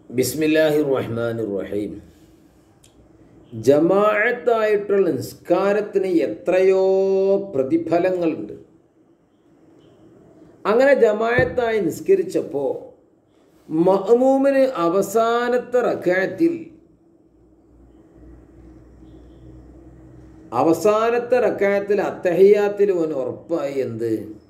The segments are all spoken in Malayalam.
ബിസ്മില്ലാഹി റഹ്മാൻ റഹീം ജമാഅത്തായിട്ടുള്ള നിസ്കാരത്തിന് എത്രയോ പ്രതിഫലങ്ങളുണ്ട് അങ്ങനെ ജമാഅത്തായി നിസ്കരിച്ചപ്പോൾ മഅമൂമിന് അവസാനത്തെ റക്കാത്തിൽ അവസാനത്തെ റക്കാത്തിൽ അത്തഹിയാത്തിൽ ഓൻ ഉറപ്പായി എന്ത്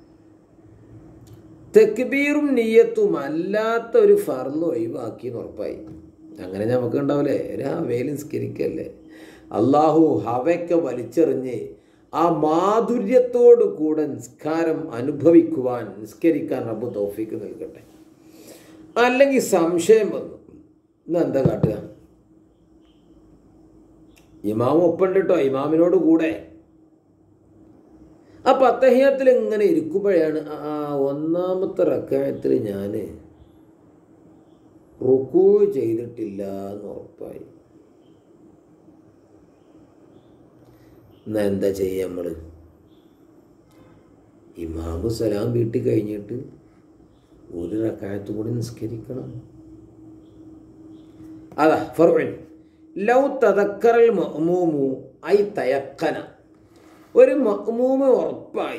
തെക്ബീറും നീയത്തും അല്ലാത്ത ഒരു ഫർന്ന് ഒഴിവാക്കി എന്ന് ഉറപ്പായി അങ്ങനെ നമുക്ക് ഉണ്ടാവില്ലേ രാവേലി നിസ്കരിക്കല്ലേ അള്ളാഹു ഹവയ്ക്ക് വലിച്ചെറിഞ്ഞ് ആ മാധുര്യത്തോടു കൂടെ നിസ്കാരം അനുഭവിക്കുവാൻ നിസ്കരിക്കാൻ റബ്ബ് തോഫിക്ക് നൽകട്ടെ അല്ലെങ്കിൽ സംശയം വന്നു ഇന്ന് എന്താ കാട്ടുക ഇമാം ഒപ്പുണ്ട് കേട്ടോ ഇമാമിനോട് കൂടെ ആ പത്തഹ്യത്തിൽ ഇങ്ങനെ ഇരിക്കുമ്പോഴാണ് ആ ഒന്നാമത്തെ റക്കായത്തിൽ ഞാൻ റുക്കൂ ചെയ്തിട്ടില്ല എന്ന് ഉറപ്പായി എന്നാ എന്താ ചെയ്യുക നമ്മൾ ഇമാമു സലാം വീട്ടിൽ കഴിഞ്ഞിട്ട് ഒരു റക്കായത്ത് കൂടി നിസ്കരിക്കണം അതാ ഫറുൻ ലൗ തതക്കറൽ മഅ്മൂമു ഐ തയക്കന ഒരു മഅ്മൂമ് ഉറപ്പായി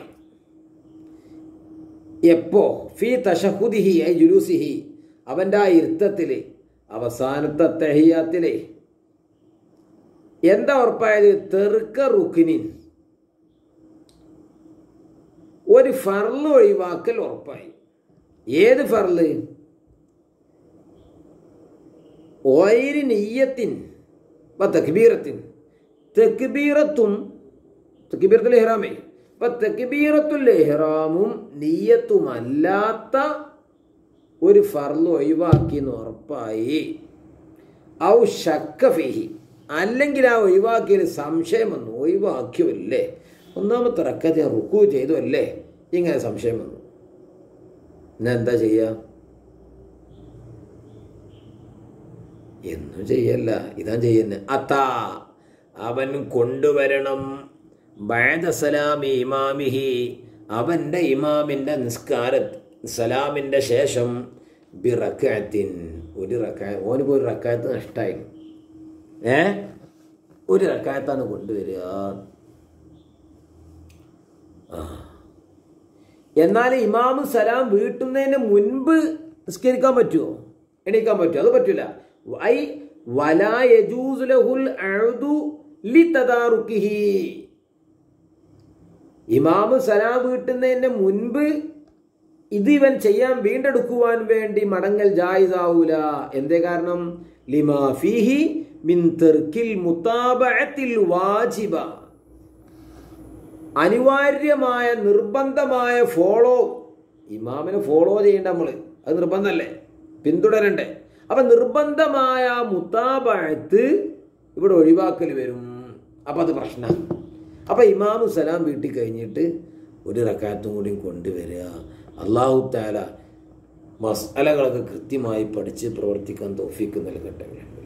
എപ്പോ ഫി തഷഹുദിഹി ഐ ജുലൂസിഹി അവൻ്റെ ആ ഇരുത്തത്തിൽ അവസാനത്തെ തെഹിയാത്തിലെ എന്താ ഉറപ്പായത് തെറുക്ക റുക്കിനിൻ ഒരു ഫർള് ഒഴിവാക്കൽ ഉറപ്പായി ഏത് ഫർള് ഓയിരി നെയ്യത്തിൻ തക്ബീറത്തിൻ തെക്ബീറത്തും തക്ബീറത്തുൽ ഇഹ്റാമേ അപ്പൊ തക്ബീറത്തുൽ ഇഹ്റാമും നീയത്തുമല്ലാത്ത ഒരു ഫർള് ഒഴിവാക്കി എന്ന് ഉറപ്പായി ഔ ഷക്കഫിഹി അല്ലെങ്കിൽ ആ ഒഴിവാക്കിയതിൽ സംശയം വന്നു ഒഴിവാക്കിയല്ലേ ഒന്നാമത്തെ റക്കത്ത് ഞാൻ റുക്കു ചെയ്തു അല്ലേ ഇങ്ങനെ സംശയം വന്നു എന്നാ എന്താ ചെയ്യുക എന്നും ചെയ്യല്ല ഇതാ ചെയ്യുന്നത് അത്താ അവൻ കൊണ്ടുവരണം ബഴദസലാമി ഇമാമിഹി അവൻ്റെ ഇമാമിൻ്റെ നിസ്കാര സലാമിൻ്റെ ശേഷം ബി റക്കാത്തിൻ ഒരു റക്കായ ഓനിപ്പോൾ ഒരു റക്കായത്ത് നഷ്ടമായി ഏ ഒരു റക്കായത്താണ് കൊണ്ടുവരിക ആ എന്നാൽ ഇമാമ് സലാം വീട്ടുന്നതിന് മുൻപ് നിസ്കരിക്കാൻ പറ്റുമോ എണീക്കാൻ പറ്റുമോ അത് പറ്റില്ല ഐ വലാ യജൂസ് ലഹുൽ അഅദു ലിതദാറുക്കിഹി ഇമാമ് സലാം വീട്ടുന്നതിന് മുൻപ് ഇത് ഇവൻ ചെയ്യാൻ വീണ്ടെടുക്കുവാൻ വേണ്ടി മടങ്ങൽ ജായിസാവൂല എന്തേ കാരണം ലിമാ ഫീഹി മിൻ തെർക്കിൽ മുതാബഅത്തിൽ വാജിബ അനിവാര്യമായ നിർബന്ധമായ ഫോളോ ഇമാമിനെ ഫോളോ ചെയ്യേണ്ട നമ്മൾ അത് നിർബന്ധമല്ലേ പിന്തുടരണ്ടേ അപ്പൊ നിർബന്ധമായ മുത്താബഴത്ത് ഇവിടെ ഒഴിവാക്കൽ വരും അപ്പൊ അത് പ്രശ്നം അപ്പൊ ഇമാമു സലാം വീട്ടിൽ കഴിഞ്ഞിട്ട് ഒരു റക്കാത്തും കൂടി കൊണ്ടുവരിക അള്ളാഹു താല മസാലകളൊക്കെ കൃത്യമായി പഠിച്ച് പ്രവർത്തിക്കാൻ തോഫിക്ക് നൽകട്ടെ